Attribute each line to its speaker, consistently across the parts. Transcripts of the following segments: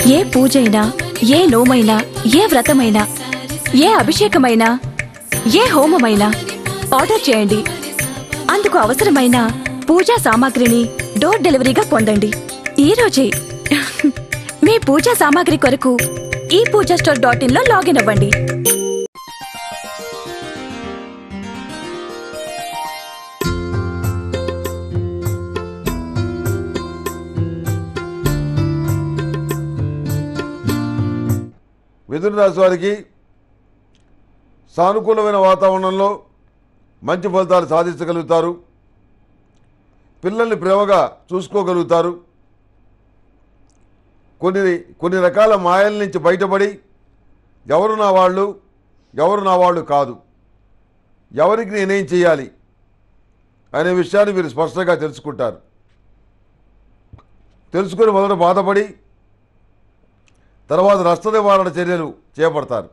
Speaker 1: ఏ పూజైనా ఏ నోమైనా ఏ వ్రతమైనా ఏ అభిషేకమైనా ఏ హోమమైనా ఆర్డర్ చేయండి అందుకు అవసరమైన పూజా సామాగ్రిని డోర్ డెలివరీగా పొందండి ఈ రోజే మీ పూజా సామాగ్రి కొరకు ఈ పూజా స్టోర్ డాట్ ఇన్ లో లాగిన్ అవ్వండి
Speaker 2: మిథున రాశి వారికి సానుకూలమైన వాతావరణంలో మంచి ఫలితాలు సాధించగలుగుతారు పిల్లల్ని ప్రేమగా చూసుకోగలుగుతారు కొన్ని కొన్ని రకాల మాయల నుంచి బయటపడి ఎవరు నా వాళ్ళు ఎవరు నా వాళ్ళు కాదు ఎవరికి నేనేం చేయాలి అనే విషయాన్ని మీరు స్పష్టంగా తెలుసుకుంటారు తెలుసుకొని మొదట బాధపడి తర్వాత నష్ట నివారణ చర్యలు చేపడతారు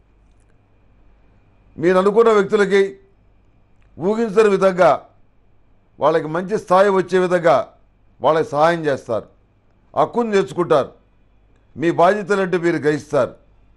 Speaker 2: మీరు అనుకున్న వ్యక్తులకి ఊహించని విధంగా వాళ్ళకి మంచి స్థాయి వచ్చే విధంగా వాళ్ళకి సహాయం చేస్తారు హక్కును తెచ్చుకుంటారు మీ బాధ్యతలంటే మీరు గ్రహిస్తారు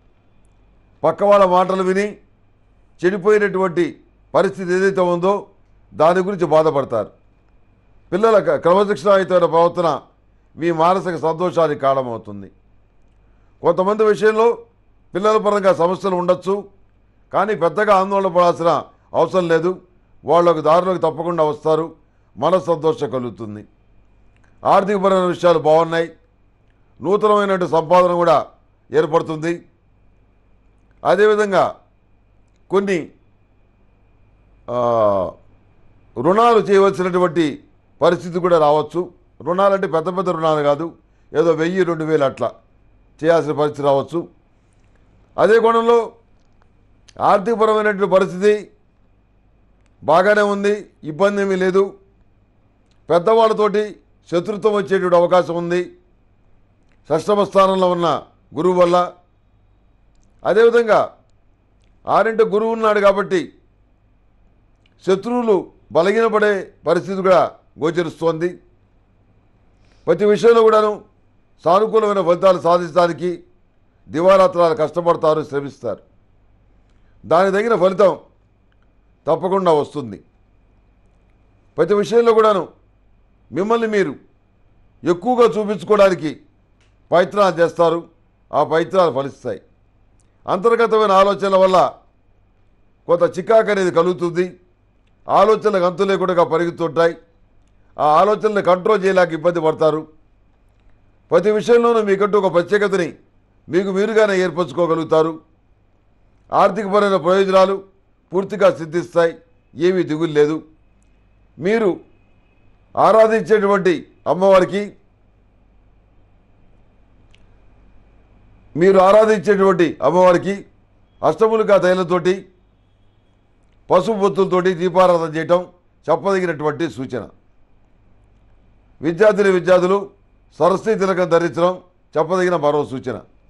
Speaker 2: పక్క వాళ్ళ మాటలు విని చెడిపోయినటువంటి పరిస్థితి ఏదైతే ఉందో దాని గురించి బాధపడతారు పిల్లల క- క్రమశిక్షణాయుతమైన ప్రవర్తన మీ మానసిక సంతోషానికి కారణమవుతుంది కొంతమంది విషయంలో పిల్లల పరంగా సమస్యలు ఉండొచ్చు కానీ పెద్దగా ఆందోళన పడాల్సిన అవసరం లేదు వాళ్ళకు దారిలోకి తప్పకుండా వస్తారు మన సంతోషం కలుగుతుంది ఆర్థికపరమైన విషయాలు బాగున్నాయి నూతనమైనటువంటి సంపాదన కూడా ఏర్పడుతుంది అదేవిధంగా కొన్ని ఆ, రుణాలు చేయవలసినటువంటి పరిస్థితి కూడా రావచ్చు రుణాలంటే పెద్ద పెద్ద రుణాలు కాదు ఏదో వెయ్యి రెండు వేలు అట్లా చేయాల్సిన పరిస్థితి రావచ్చు అదే కోణంలో ఆర్థికపరమైనటువంటి పరిస్థితి బాగానే ఉంది ఇబ్బంది ఏమీ లేదు పెద్దవాళ్ళతోటి శత్రుత్వం వచ్చేటువంటి అవకాశం ఉంది షష్టమ స్థానంలో ఉన్న గురువు వల్ల అదేవిధంగా ఆరింట గురువు ఉన్నాడు కాబట్టి శత్రువులు బలహీనపడే పరిస్థితి కూడా గోచరిస్తోంది ప్రతి విషయంలో కూడాను సానుకూలమైన ఫలితాలు సాధించడానికి దివారాత్రాలు కష్టపడతారు శ్రమిస్తారు దాని తగిన ఫలితం తప్పకుండా వస్తుంది ప్రతి విషయంలో కూడాను మిమ్మల్ని మీరు ఎక్కువగా చూపించుకోవడానికి ప్రయత్నాలు చేస్తారు ఆ ప్రయత్నాలు ఫలిస్తాయి అంతర్గతమైన ఆలోచనల వల్ల కొంత చికాకు అనేది కలుగుతుంది ఆలోచనలకు అంతు లేకుండా పరిగెత్తుంటాయి ఆ ఆలోచనలు కంట్రోల్ చేయలేక ఇబ్బంది పడతారు ప్రతి విషయంలోనూ మీకంటూ ఒక ప్రత్యేకతని మీకు మీరుగానే ఏర్పరచుకోగలుగుతారు ఆర్థికపరమైన ప్రయోజనాలు పూర్తిగా సిద్ధిస్తాయి ఏమీ దిగులు లేదు మీరు ఆరాధించేటువంటి అమ్మవారికి మీరు ఆరాధించేటువంటి అమ్మవారికి అష్టములుగా తైలంతోటి పసుపు బొత్తులతోటి దీపారాధన చేయటం చెప్పదగినటువంటి సూచన విద్యార్థిని విద్యార్థులు సరస్వతి తిలకం ధరించడం చెప్పదగిన మరో సూచన